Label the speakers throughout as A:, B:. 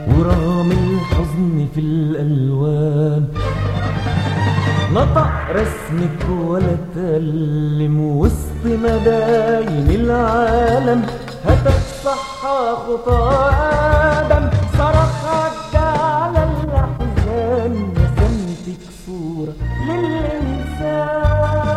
A: ورغم الحزن في الألوان نطق رسمك ولا تألم وسط مداين العالم هتك صحى خطى آدم صرخ عدى على الأحزان رسمتك صورة للإنسان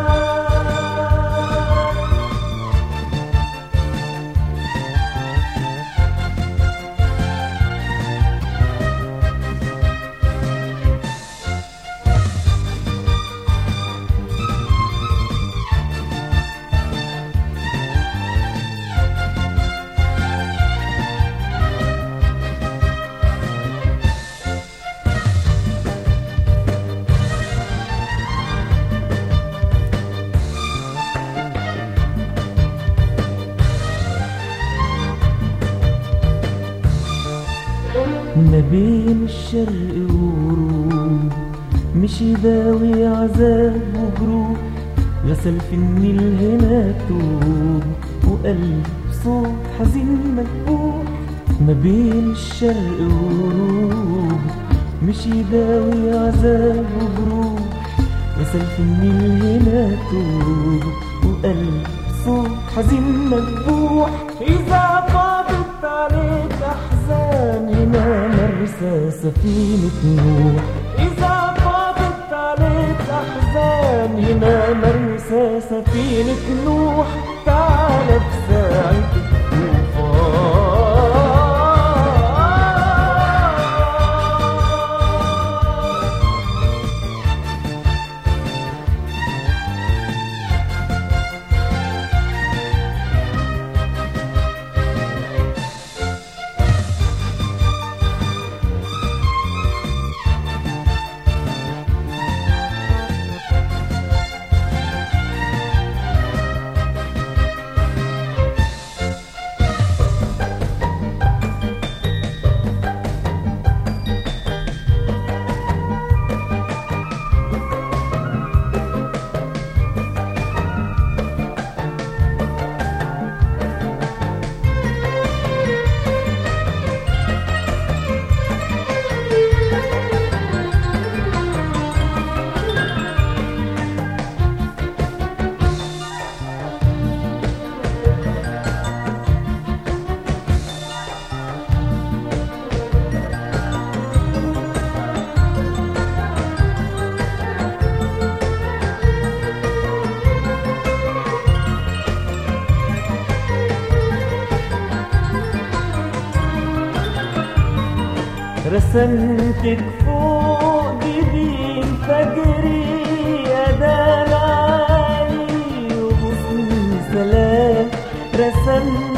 A: ما بين الشرق وغروب مشي داوي عذاب وجروح غسل في النيل هنا توب وقلب صوت حزين مذبوح ما بين الشرق وغروب مشي داوي عذاب وجروح غسل في النيل هنا توب وقلب صوت حزين مذبوح إذا فاضت عليك أحزان هنا مرسى سفينة نوح إذا فاضت عليك أحزان هنا مرسى سفينة نوح تعال بساعة الطوفان رسمتك فوق جبين فجري يا دلالي وغصن سلام رسمت